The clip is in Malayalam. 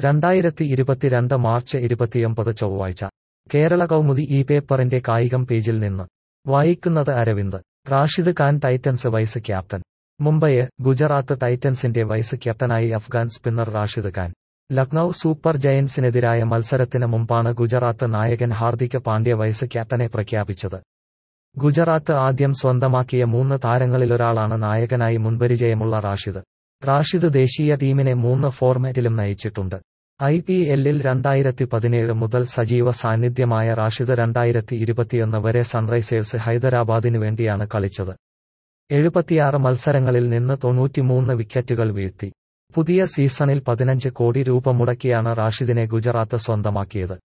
രണ്ടായിരത്തി ഇരുപത്തിരണ്ട് മാർച്ച് ഇരുപത്തിയൊമ്പത് ചൊവ്വാഴ്ച കേരള കൗമുദി ഈ പേപ്പറിന്റെ കായികം പേജിൽ നിന്ന് വായിക്കുന്നത് Aravind Rashid Khan Titans vice captain Mumbai Gujarat ടൈറ്റൻസിന്റെ വൈസ് ക്യാപ്റ്റനായി അഫ്ഗാൻ സ്പിന്നർ റാഷിദ് ഖാൻ ലക്നൌ സൂപ്പർ ജയന്റ്സിനെതിരായ മത്സരത്തിന് മുമ്പാണ് ഗുജറാത്ത് നായകൻ ഹാർദിക് പാണ്ഡ്യ വൈസ് ക്യാപ്റ്റനെ പ്രഖ്യാപിച്ചത് ഗുജറാത്ത് ആദ്യം സ്വന്തമാക്കിയ മൂന്ന് താരങ്ങളിലൊരാളാണ് നായകനായി മുൻപരിചയമുള്ള റാഷിദ് റാഷിദ് ദേശീയ ടീമിനെ മൂന്ന് ഫോർമാറ്റിലും നയിച്ചിട്ടുണ്ട് ഐ പി എല്ലിൽ രണ്ടായിരത്തി പതിനേഴ് മുതൽ സജീവ സാന്നിധ്യമായ റാഷിദ് രണ്ടായിരത്തി ഇരുപത്തിയൊന്ന് വരെ സൺറൈസേഴ്സ് ഹൈദരാബാദിനു വേണ്ടിയാണ് കളിച്ചത് എഴുപത്തിയാറ് മത്സരങ്ങളിൽ നിന്ന് തൊണ്ണൂറ്റിമൂന്ന് വിക്കറ്റുകൾ വീഴ്ത്തി പുതിയ സീസണിൽ പതിനഞ്ച് കോടി രൂപ മുടക്കിയാണ് റാഷിദിനെ ഗുജറാത്ത് സ്വന്തമാക്കിയത്